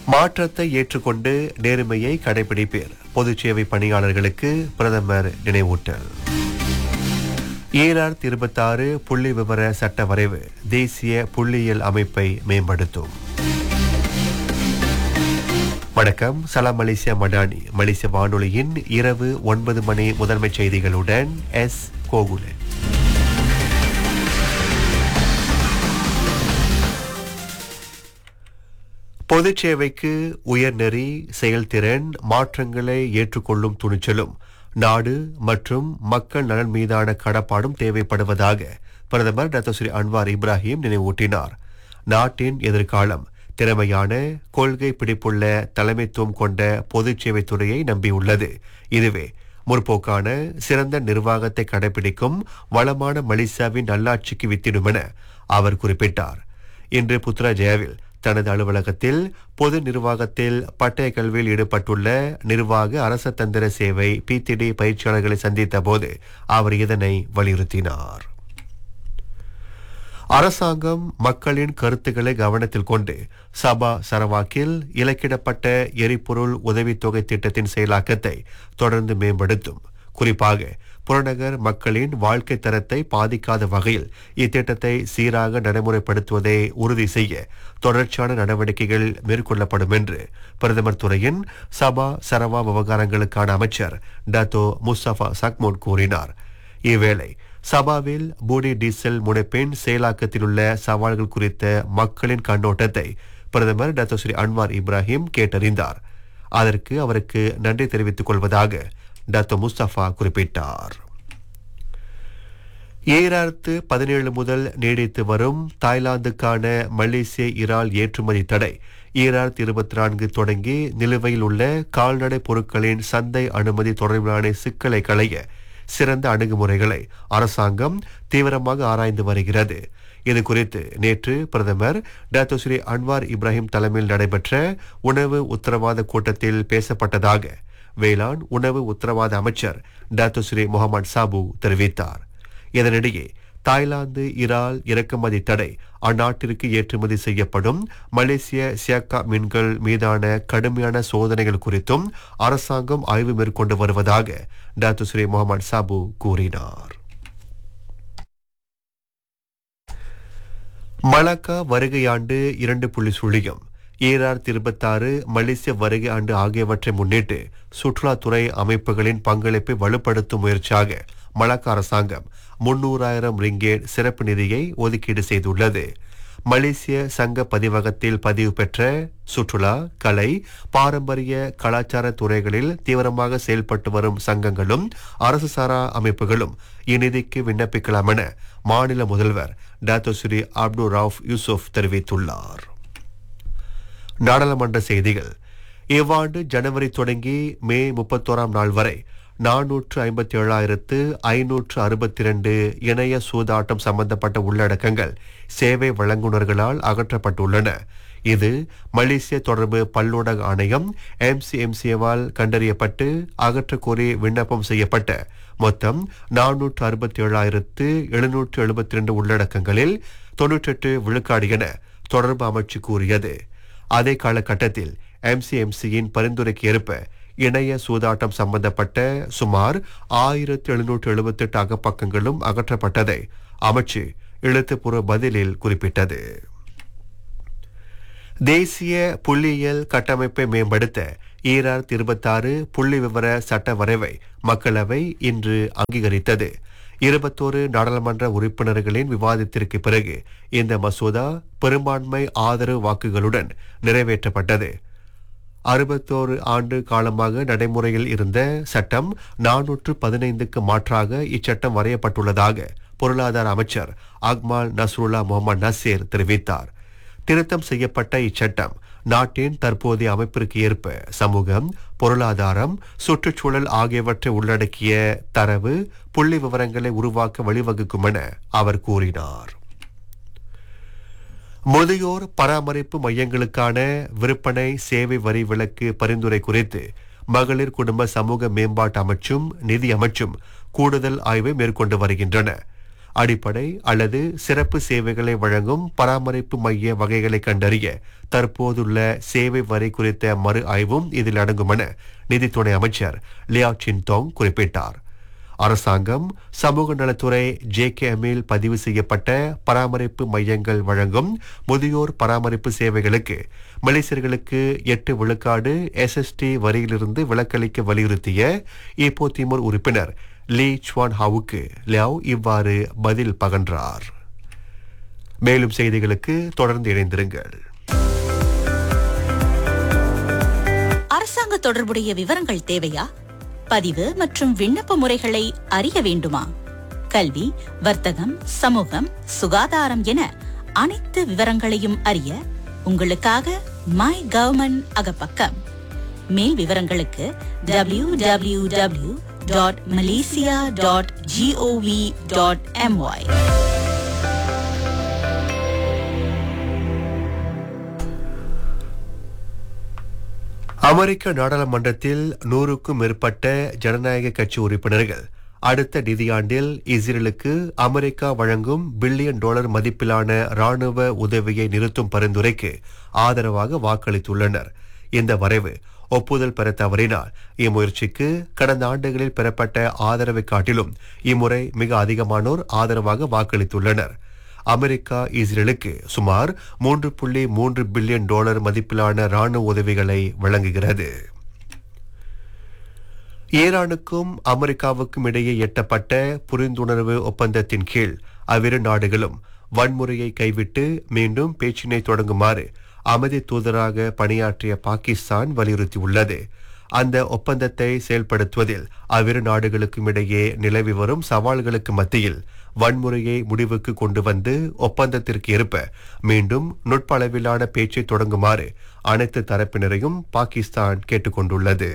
மாற்றத்தை ஏற்றுக்கொண்டு நேர்மையை கடைபிடிப்பேர் பொதுச் சேவை பணியாளர்களுக்கு பிரதமர் நினைவூட்டல் ஈராயிரத்தி இருபத்தாறு புள்ளி விவர சட்ட வரைவு தேசிய புள்ளியியல் அமைப்பை மேம்படுத்தும் வணக்கம் சலாம் மலேசியா மடானி மலேசிய வானொலியின் இரவு ஒன்பது மணி முதன்மை செய்திகளுடன் எஸ் கோகுலன் பொதுச் சேவைக்கு உயர்நெறி செயல்திறன் மாற்றங்களை ஏற்றுக்கொள்ளும் துணிச்சலும் நாடு மற்றும் மக்கள் நலன் மீதான கடப்பாடும் தேவைப்படுவதாக பிரதமர் டாக்டர் ஸ்ரீ அன்வார் இப்ராஹிம் நினைவூட்டினார் நாட்டின் எதிர்காலம் திறமையான கொள்கை பிடிப்புள்ள தலைமைத்துவம் கொண்ட பொதுச் சேவை துறையை நம்பியுள்ளது இதுவே முற்போக்கான சிறந்த நிர்வாகத்தை கடைபிடிக்கும் வளமான மலேசியாவின் நல்லாட்சிக்கு வித்திடுமென அவர் குறிப்பிட்டார் இன்று புத்ராஜயாவில் தனது அலுவலகத்தில் பொது நிர்வாகத்தில் பட்டய கல்வியில் ஈடுபட்டுள்ள நிர்வாக அரச தந்திர சேவை பிடிடி பயிற்சியாளர்களை சந்தித்த போது அவர் இதனை வலியுறுத்தினார் அரசாங்கம் மக்களின் கருத்துக்களை கவனத்தில் கொண்டு சபா சரவாக்கில் இலக்கிடப்பட்ட எரிபொருள் உதவித்தொகை திட்டத்தின் செயலாக்கத்தை தொடர்ந்து மேம்படுத்தும் குறிப்பாக புறநகர் மக்களின் வாழ்க்கை தரத்தை பாதிக்காத வகையில் இத்திட்டத்தை சீராக நடைமுறைப்படுத்துவதை உறுதி செய்ய தொடர்ச்சியான நடவடிக்கைகள் மேற்கொள்ளப்படும் என்று பிரதமர் துறையின் சபா சரவா விவகாரங்களுக்கான அமைச்சர் டாத்தோ முஸ்தபா சக்மோன் கூறினார் இவ்வேளை சபாவில் பூடி டீசல் முனைப்பின் செயலாக்கத்தில் உள்ள சவால்கள் குறித்த மக்களின் கண்ணோட்டத்தை பிரதமர் டாக்டர் ஸ்ரீ அன்வார் இப்ராஹிம் கேட்டறிந்தார் அதற்கு அவருக்கு நன்றி தெரிவித்துக் கொள்வதாக டாக்டர் முஸ்தபா குறிப்பிட்டார் ஈராயிரத்து பதினேழு முதல் நீடித்து வரும் தாய்லாந்துக்கான மலேசிய இறால் ஏற்றுமதி தடை ஈராயிரத்து இருபத்தி நான்கு தொடங்கி நிலுவையில் உள்ள கால்நடை பொருட்களின் சந்தை அனுமதி தொடர்பிலான சிக்கலை களைய சிறந்த அணுகுமுறைகளை அரசாங்கம் தீவிரமாக ஆராய்ந்து வருகிறது இது குறித்து நேற்று பிரதமர் டாக்டர் ஸ்ரீ அன்வார் இப்ராஹிம் தலைமையில் நடைபெற்ற உணவு உத்தரவாத கூட்டத்தில் பேசப்பட்டதாக வேளாண் உணவு உத்தரவாத அமைச்சர் டாக்டர் ஸ்ரீ முகமது சாபு தெரிவித்தார் இதனிடையே தாய்லாந்து இறால் இறக்குமதி தடை அந்நாட்டிற்கு ஏற்றுமதி செய்யப்படும் மலேசிய சியாக்கா மீன்கள் மீதான கடுமையான சோதனைகள் குறித்தும் அரசாங்கம் ஆய்வு மேற்கொண்டு வருவதாக டாக்டர் ஸ்ரீ முகமது சாபு கூறினார் மலாக்கா வருகை ஆண்டு இரண்டு புள்ளி சுழியம் ஈராயிரத்தி இருபத்தாறு மலேசிய வருகை ஆண்டு ஆகியவற்றை முன்னிட்டு சுற்றுலாத்துறை அமைப்புகளின் பங்களிப்பை வலுப்படுத்தும் முயற்சியாக மலாக்கா அரசாங்கம் முன்னூறாயிரம் ரிங்கேட் சிறப்பு நிதியை ஒதுக்கீடு செய்துள்ளது மலேசிய சங்க பதிவகத்தில் பதிவு பெற்ற சுற்றுலா கலை பாரம்பரிய கலாச்சார துறைகளில் தீவிரமாக செயல்பட்டு வரும் சங்கங்களும் அரசு சாரா அமைப்புகளும் இந்நிதிக்கு விண்ணப்பிக்கலாம் என மாநில முதல்வர் doctor Sri Abdul Rauf Yusuf தெரிவித்துள்ளார் நாடாளுமன்ற செய்திகள் இவ்வாண்டு ஜனவரி தொடங்கி மே முப்பத்தோராம் நாள் வரை நானூற்று ஐம்பத்தி ஏழாயிரத்து ஐநூற்று அறுபத்தி இரண்டு இணைய சூதாட்டம் சம்பந்தப்பட்ட உள்ளடக்கங்கள் சேவை வழங்குனர்களால் அகற்றப்பட்டுள்ளன இது மலேசிய தொடர்பு பல்லூடக ஆணையம் எம்சிஎம்சிஎவால் கண்டறியப்பட்டு அகற்றக் கோரி விண்ணப்பம் செய்யப்பட்ட மொத்தம் நானூற்று அறுபத்தி ஏழாயிரத்து எழுநூற்று எழுபத்தி இரண்டு உள்ளடக்கங்களில் தொன்னூற்றெட்டு விழுக்காடு என தொடர்பு அமைச்சு கூறியது அதே காலகட்டத்தில் எம்சிஎம்சியின் பரிந்துரைக்கு ஏற்ப இணைய சூதாட்டம் சம்பந்தப்பட்ட சுமார் ஆயிரத்தி எழுநூற்று எழுபத்தெட்டு அகப்பக்கங்களும் அகற்றப்பட்டதை அமைச்சு எழுத்துப்பூர்வ பதிலில் குறிப்பிட்டது தேசிய புள்ளியியல் கட்டமைப்பை மேம்படுத்த ஈராயிரத்தி இருபத்தாறு புள்ளி விவர சட்ட வரைவை மக்களவை இன்று அங்கீகரித்தது இருபத்தோரு நாடாளுமன்ற உறுப்பினர்களின் விவாதத்திற்கு பிறகு இந்த மசோதா பெரும்பான்மை ஆதரவு வாக்குகளுடன் நிறைவேற்றப்பட்டது அறுபத்தோரு ஆண்டு காலமாக நடைமுறையில் இருந்த சட்டம் நானூற்று பதினைந்துக்கு மாற்றாக இச்சட்டம் வரையப்பட்டுள்ளதாக பொருளாதார அமைச்சர் அக்மால் நஸ்ருல்லா முகமது நசீர் தெரிவித்தார் திருத்தம் செய்யப்பட்ட இச்சட்டம் நாட்டின் தற்போதைய அமைப்பிற்கு ஏற்ப சமூகம் பொருளாதாரம் சுற்றுச்சூழல் ஆகியவற்றை உள்ளடக்கிய தரவு புள்ளி விவரங்களை உருவாக்க வழிவகுக்கும் என அவர் கூறினார் முதியோர் பராமரிப்பு மையங்களுக்கான விற்பனை சேவை வரி விலக்கு பரிந்துரை குறித்து மகளிர் குடும்ப சமூக மேம்பாட்டு அமைச்சும் நிதி அமைச்சும் கூடுதல் ஆய்வை மேற்கொண்டு வருகின்றன அடிப்படை அல்லது சிறப்பு சேவைகளை வழங்கும் பராமரிப்பு மைய வகைகளை கண்டறிய தற்போதுள்ள சேவை வரி குறித்த மறு ஆய்வும் இதில் அடங்கும் என நிதித்துறை அமைச்சர் லியா சின்தோங் குறிப்பிட்டார் அரசாங்கம் சமூக நலத்துறை ஜேகேஎம்மில் பதிவு செய்யப்பட்ட பராமரிப்பு மையங்கள் வழங்கும் முதியோர் பராமரிப்பு சேவைகளுக்கு மலேசியர்களுக்கு எட்டு விழுக்காடு எஸ்எஸ்டி வரியிலிருந்து விலக்களிக்க வலியுறுத்திய இப்போ திமுர் உறுப்பினர் லீ சுவான் ஹாவுக்கு லியாவ் இவ்வாறு பதில் பகன்றார் மேலும் செய்திகளுக்கு தொடர்ந்து இணைந்திருங்கள் அரசாங்க தொடர்புடைய விவரங்கள் தேவையா பதிவு மற்றும் விண்ணப்ப முறைகளை அறிய வேண்டுமா கல்வி வர்த்தகம் சமூகம் சுகாதாரம் என அனைத்து விவரங்களையும் அறிய உங்களுக்காக மை கவர்மெண்ட் அகப்பக்கம் மேல் விவரங்களுக்கு W W W dot Malaysia dot G O V dot M Y அமெரிக்க நாடாளுமன்றத்தில் நூறுக்கும் மேற்பட்ட ஜனநாயக கட்சி உறுப்பினர்கள் அடுத்த நிதியாண்டில் இஸ்ரேலுக்கு அமெரிக்கா வழங்கும் பில்லியன் டாலர் மதிப்பிலான ராணுவ உதவியை நிறுத்தும் பரிந்துரைக்கு ஆதரவாக வாக்களித்துள்ளனர் இந்த வரைவு ஒப்புதல் பெற தவறினால் இம்முயற்சிக்கு கடந்த ஆண்டுகளில் பெறப்பட்ட ஆதரவை காட்டிலும் இம்முறை மிக அதிகமானோர் ஆதரவாக வாக்களித்துள்ளனர் அமெரிக்கா இஸ்ரேலுக்கு சுமார் மூன்று புள்ளி மூன்று பில்லியன் டாலர் மதிப்பிலான ராணுவ உதவிகளை வழங்குகிறது ஈரானுக்கும் அமெரிக்காவுக்கும் இடையே எட்டப்பட்ட புரிந்துணர்வு ஒப்பந்தத்தின் கீழ் அவ்விரு நாடுகளும் வன்முறையை கைவிட்டு மீண்டும் பேச்சினை தொடங்குமாறு அமைதி தூதராக பணியாற்றிய பாகிஸ்தான் வலியுறுத்தியுள்ளது அந்த ஒப்பந்தத்தை செயல்படுத்துவதில் அவ்விரு நாடுகளுக்கும் இடையே நிலவி வரும் சவால்களுக்கு மத்தியில் வன்முறையை முடிவுக்கு கொண்டு வந்து ஒப்பந்தத்திற்கு ஏற்ப மீண்டும் நுட்ப அளவிலான பேச்சை தொடங்குமாறு அனைத்து தரப்பினரையும் பாகிஸ்தான் கேட்டுக்கொண்டுள்ளது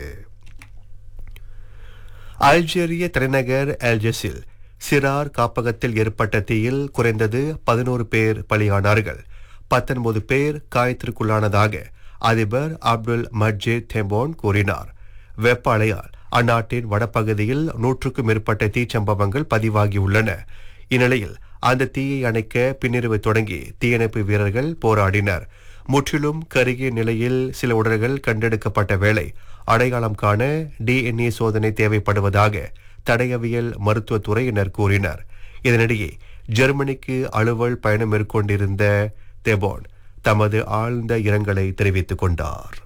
அல்ஜீரிய தலைநகர் அல்ஜஸில் சிறார் காப்பகத்தில் ஏற்பட்ட தீயில் குறைந்தது பதினோரு பேர் பலியானார்கள் பத்தொன்பது பேர் காயத்திற்குள்ளானதாக அதிபர் அப்துல் மஜித் தெம்போன் கூறினார் வெப்ப அலையால் அந்நாட்டின் வடபகுதியில் நூற்றுக்கும் மேற்பட்ட தீச்சம்பவங்கள் பதிவாகியுள்ளன இந்நிலையில் அந்த தீயை அணைக்க பின்னிரவு தொடங்கி தீயணைப்பு வீரர்கள் போராடினர் முற்றிலும் கருகிய நிலையில் சில உடல்கள் கண்டெடுக்கப்பட்ட வேளை அடையாளம் காண டிஎன்ஏ சோதனை தேவைப்படுவதாக தடயவியல் மருத்துவத்துறையினர் கூறினர் இதனிடையே ஜெர்மனிக்கு அலுவல் பயணம் மேற்கொண்டிருந்த தெபோன் தமது ஆழ்ந்த இரங்கலை தெரிவித்துக் கொண்டார்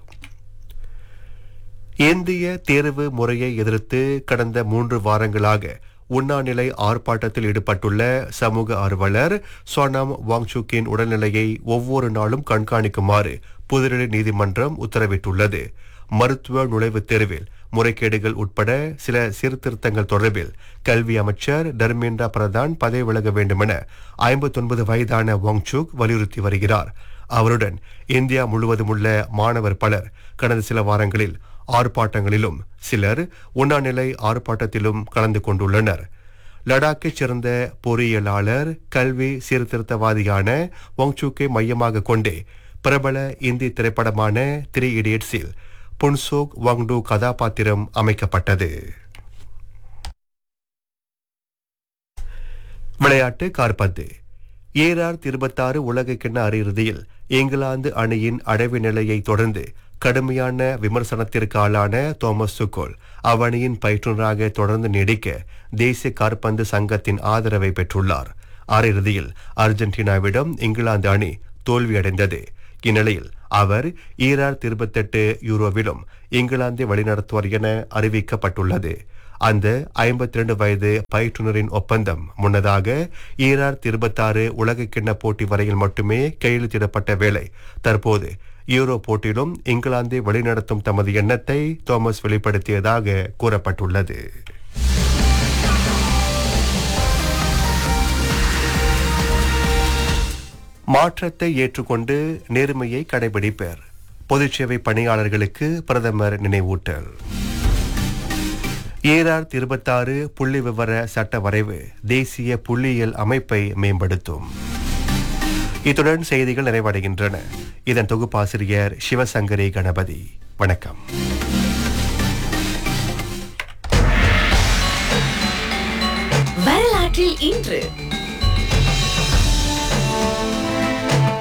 இந்திய தேர்வு முறையை எதிர்த்து கடந்த மூன்று வாரங்களாக உண்ணாநிலை ஆர்ப்பாட்டத்தில் ஈடுபட்டுள்ள சமூக ஆர்வலர் சோனம் வாங்சுக்கின் உடல்நிலையை ஒவ்வொரு நாளும் கண்காணிக்குமாறு புதுடெல்லி நீதிமன்றம் உத்தரவிட்டுள்ளது மருத்துவ நுழைவுத் தேர்வில் முறைகேடுகள் உட்பட சில சீர்திருத்தங்கள் தொடர்பில் கல்வி அமைச்சர் தர்மேந்திரா பிரதான் பதவி விலக வேண்டுமென ஐம்பத்தொன்பது வயதான வாங்சுக் வலியுறுத்தி வருகிறார் அவருடன் இந்தியா முழுவதும் உள்ள மாணவர் பலர் கடந்த சில வாரங்களில் ஆர்ப்பாட்டங்களிலும் சிலர் உண்ணாநிலை ஆர்ப்பாட்டத்திலும் கலந்து கொண்டுள்ளனர் லடாக்கைச் சேர்ந்த பொறியியலாளர் கல்வி சீர்திருத்தவாதியான வாங்சூக்கை மையமாக கொண்டே பிரபல இந்தி திரைப்படமான த்ரீ இடியட்ஸில் புன்சோக் வாங்டு கதாபாத்திரம் அமைக்கப்பட்டது விளையாட்டு கார்பந்து ஏஆர் இருபத்தாறு உலக கிண்ண அரையிறுதியில் இங்கிலாந்து அணியின் அடைவு நிலையை தொடர்ந்து கடுமையான விமர்சனத்திற்கு ஆளான தோமஸ் சுக்கோல் அவ்வணியின் பயிற்றுநராக தொடர்ந்து நீடிக்க தேசிய காற்பந்து சங்கத்தின் ஆதரவை பெற்றுள்ளார் அரையிறுதியில் அர்ஜென்டினாவிடம் இங்கிலாந்து அணி தோல்வியடைந்தது இந்நிலையில் அவர் ஈரார் இருபத்தெட்டு யூரோவிலும் இங்கிலாந்தை வழிநடத்துவார் என அறிவிக்கப்பட்டுள்ளது அந்த ஐம்பத்தி ரெண்டு வயது பயிற்றுனரின் ஒப்பந்தம் முன்னதாக ஈரார் இருபத்தாறு உலக கிண்ண போட்டி வரையில் மட்டுமே கையெழுத்திடப்பட்ட வேளை தற்போது யூரோ போட்டியிலும் இங்கிலாந்தை வழிநடத்தும் தமது எண்ணத்தை தோமஸ் வெளிப்படுத்தியதாக கூறப்பட்டுள்ளது மாற்றத்தை ஏற்றுக்கொண்டு நேர்மையை கடைபிடிப்பர் பொதுச்சேவை பணியாளர்களுக்கு பிரதமர் நினைவூட்டல் ஏஆர் இருபத்தாறு புள்ளி விவர சட்ட வரைவு தேசிய புள்ளியியல் அமைப்பை மேம்படுத்தும் இத்துடன் செய்திகள் நிறைவடைகின்றன இதன் தொகுப்பாசிரியர் சிவசங்கரி கணபதி வணக்கம் வரலாற்றில் இன்று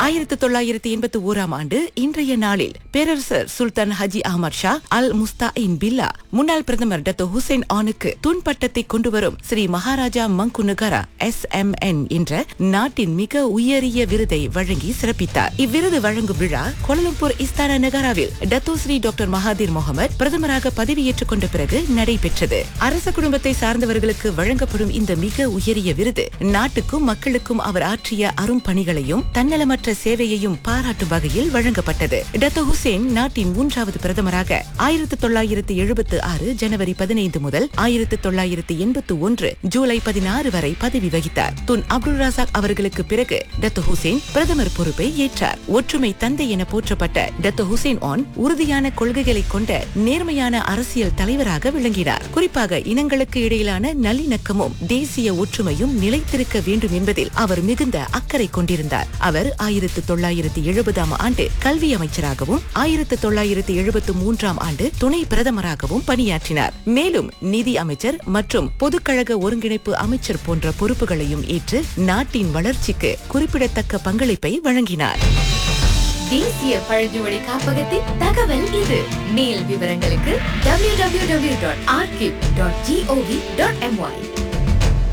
ஆயிரத்தி தொள்ளாயிரத்தி எண்பத்தி ஓராம் ஆண்டு இன்றைய நாளில் பேரரசர் சுல்தான் ஹஜி அஹமத் ஷா அல் முஸ்தாயின் பில்லா முன்னாள் பிரதமர் டத்தோ ஹுசேன் ஆனுக்கு துன்பட்டத்தை கொண்டு வரும் Sri Maharaja Mangkunegara S M N என்ற நாட்டின் மிக உயரிய விருதை வழங்கி சிறப்பித்தார் இவ்விருது வழங்கும் விழா கோலலம்பூர் இஸ்தானா நகராவில் Datuk Sri doctor Mahathir Mohamad பிரதமராக பதவியேற்றுக் கொண்ட பிறகு நடைபெற்றது அரச குடும்பத்தை சார்ந்தவர்களுக்கு வழங்கப்படும் இந்த மிக உயரிய விருது நாட்டுக்கும் மக்களுக்கும் அவர் ஆற்றிய அரும் பணிகளையும் தன்னலமற்ற சேவையையும் பாராட்டும் வகையில் வழங்கப்பட்டது டத்தோ ஹுசேன் நாட்டின் மூன்றாவது பிரதமராக ஆயிரத்தி தொள்ளாயிரத்தி எழுபத்து ஆறு ஜனவரி பதினைந்து முதல் ஆயிரத்தி தொள்ளாயிரத்தி எண்பத்தி ஒன்று ஜூலை பதினாறு வரை பதவி வகித்தார் துன் அப்துல் ராசாக் அவர்களுக்கு பிறகு டத்தோ ஹுசேன் பிரதமர் பொறுப்பை ஏற்றார் ஒற்றுமை தந்தை என போற்றப்பட்ட டத்தோ ஹுசேன் ஆன் உறுதியான கொள்கைகளை கொண்ட நேர்மையான அரசியல் தலைவராக விளங்கினார் குறிப்பாக இனங்களுக்கு இடையிலான நல்லிணக்கமும் தேசிய ஒற்றுமையும் நிலைத்திருக்க வேண்டும் என்பதில் அவர் மிகுந்த அக்கறை கொண்டிருந்தார் அவர் ஆயிரத்து தொள்ளாயிரத்தி எழுபதாம் ஆண்டு கல்வி அமைச்சராகவும் ஆயிரத்து தொள்ளாயிரத்தி எழுபத்து மூன்றாம் ஆண்டு துணை பிரதமராகவும் பணியாற்றினார் மேலும் நிதி அமைச்சர் மற்றும் பொதுக்கழக ஒருங்கிணைப்பு அமைச்சர் போன்ற பொறுப்புகளையும் ஏற்று நாட்டின் வளர்ச்சிக்கு குறிப்பிடத்தக்க பங்களிப்பை வழங்கினார் தேசிய பழங்குடி காப்பகத்தின் தகவல் இது மேல் விவரங்களுக்கு www.archive.gov.my